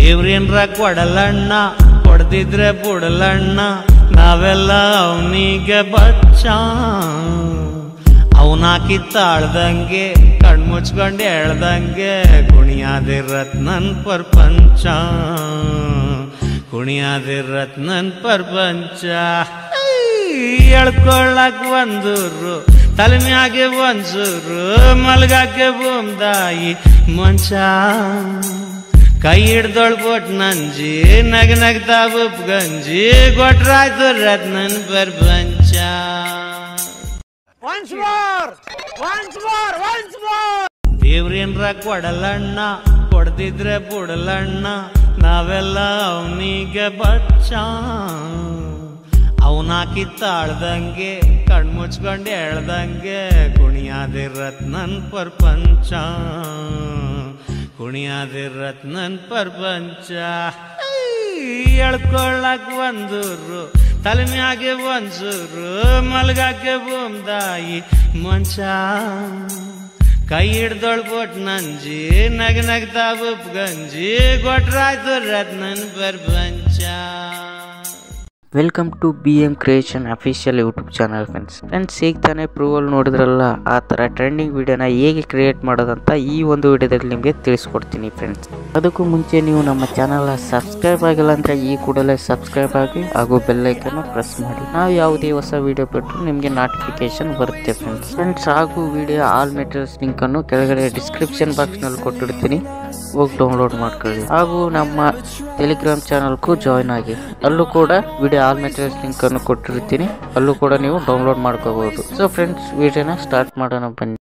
ದೇವ್ರೇನ್ರ ಕೊಡಲಣ್ಣ ಕೊಡ್ದಿದ್ರೆ ಬುಡಲಣ್ಣ ನಾವೆಲ್ಲ ಅವನಿಗೆ ಬಚ್ಚ ಅವನ ಕಿತ್ತಾಳ್ದಂಗೆ ಕಣ್ಮುಚ್ಕೊಂಡು ಹೇಳ್ದಂಗೆ ಕುಣಿಯಾದಿರತ್ ನನ್ ಪ್ರಪಂಚ ಕುಣಿಯಾದಿರತ್ ನನ್ ಪ್ರಪಂಚ ಎಳ್ಕೊಳ್ಳಕ್ ಒಂದೂರು ತಲೆ ಮ್ಯಾಗೆ ಒಂಚೂರು ಮಲ್ಗಾಕೆ ಬೂಮ್ದಾಯಿ ಮಂಚ ಕೈ ಹಿಡ್ದೊಳ್ ಕೊಟ್ ನಂಜಿ ನಗ ನಗ್ತಾ ಉಪ್ ಗಂಜಿ ಕೊಟ್ರಾಯ್ತು ರತ್ನನ್ ಪ್ರಪಂಚ Once more! Once more! Once more! ದೇವ್ರೇನ್ರ ಕೊಡಲಣ್ಣ ಕೊಡ್ದಿದ್ರೆ ಬುಡಲಣ್ಣ ನಾವೆಲ್ಲ ಅವನಿಗೆ ಬಚ್ಚ ಅವನ ಕಿತ್ತಾಳ್ದಂಗೆ ಕಣ್ಮುಚ್ಕೊಂಡು ಹೇಳ್ದಂಗೆ ಕುಣಿಯಾದಿರತ್ ನನ್ ಪ್ರಪಂಚ ಕುಣಿಯಾದಿರತ್ ನನ್ ಪ್ರಪಂಚ ಎಳ್ಕೊಳ್ಳಕ್ ಒಂದೂರು ತಲೆ ಮ್ಯಾಗೆ ಒಂಚೂರು ಮಲ್ಗಾಕೆ ಬೂಮ್ದಾಯಿ ಮಂಚ ಕೈ ಹಿಡ್ದೊಳ್ ಕೊಟ್ ನಂಜಿ ನಗ ನಗ್ತಾ ಉಪ್ ಗಂಜಿ ಕೊಟ್ರಾಯ್ತು Rathnan Prapancha welcome to B M creation official YouTube channel friends friends ಈಗ ತಾನೇ ಪ್ರೂವಲ್ ನೋಡಿದ್ರಲ್ಲ ಆ ಥರ ಟ್ರೆಂಡಿಂಗ್ ವಿಡಿಯೋನ ಹೇಗೆ ಕ್ರಿಯೇಟ್ ಮಾಡೋದಂತ ಈ ಒಂದು ವಿಡಿಯೋದಲ್ಲಿ ನಿಮಗೆ ತಿಳಿಸ್ಕೊಡ್ತೀನಿ ಫ್ರೆಂಡ್ಸ್ ಅದಕ್ಕೂ ಮುಂಚೆ ನೀವು ನಮ್ಮ ಚಾನಲ್ ಸಬ್ಸ್ಕ್ರೈಬ್ ಆಗಿಲ್ಲ ಅಂದರೆ ಈ ಕೂಡಲೇ ಸಬ್ಸ್ಕ್ರೈಬ್ ಆಗಿ ಹಾಗೂ ಬೆಲ್ಲೈಕನ್ನು ಪ್ರೆಸ್ ಮಾಡಿ ನಾವು ಯಾವುದೇ ಹೊಸ ವಿಡಿಯೋ ಬಿಟ್ಟರು ನಿಮಗೆ ನೋಟಿಫಿಕೇಶನ್ ಬರುತ್ತೆ ಫ್ರೆಂಡ್ಸ್ ಫ್ರೆಂಡ್ಸ್ ಹಾಗೂ ವಿಡಿಯೋ ಆಲ್ ಮೆಟೀರಿಯಲ್ಸ್ ಲಿಂಕನ್ನು ಕೆಳಗಡೆ ಡಿಸ್ಕ್ರಿಪ್ಷನ್ ಬಾಕ್ಸ್ನಲ್ಲಿ ಕೊಟ್ಟಿರ್ತೀನಿ ಹೋಗಿ ಡೌನ್ಲೋಡ್ ಮಾಡ್ಕೊಳ್ಳಿ ಹಾಗೂ ನಮ್ಮ ಟೆಲಿಗ್ರಾಮ್ ಚಾನಲ್ಗೂ ಜಾಯ್ನ್ ಆಗಿ ಅಲ್ಲೂ ಕೂಡ ವಿಡಿಯೋ ಆಲ್ ಮೆಟೀರಿಯಲ್ಸ್ ಲಿಂಕ್ ಅನ್ನು ಕೊಟ್ಟಿರ್ತೀನಿ ಅಲ್ಲೂ ಕೂಡ ನೀವು ಡೌನ್ಲೋಡ್ ಮಾಡ್ಕೋಬಹುದು ಸೊ ಫ್ರೆಂಡ್ಸ್ ವಿಡಿಯೋನ ಸ್ಟಾರ್ಟ್ ಮಾಡೋಣ ಬನ್ನಿ